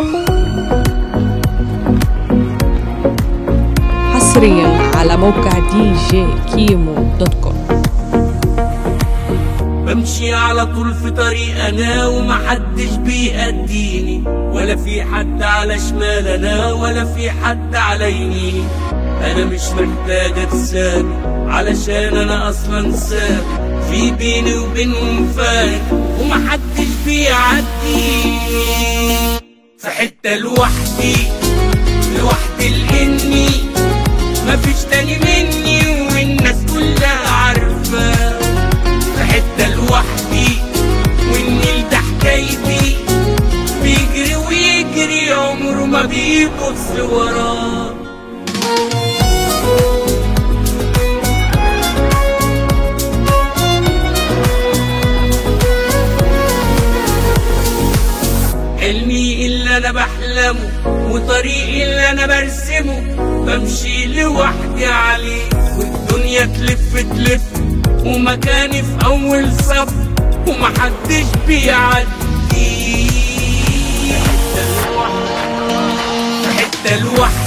حصريا على موقع دي جي كيمو دوت كوم بمشي على طول في طريق انا ومحدش بيأديني ولا في حد على شمال انا ولا في حد على يميني انا مش محتاج اتساب علشان انا اصلا ساب في بيني وبينهم فارق ومحدش بيعديني في حتة لوحدي لوحدي لاني مفيش تاني مني والناس كلها عارفه في حتة لوحدي والنيل ده حكايتي بيجري ويجري عمره ما بيبص وراه حلمي اللي انا بحلمه وطريقي اللي انا برسمه بمشي لوحدي عليه والدنيا تلف تلف ومكاني في اول صف ومحدش بيعدي في حتة لوحدي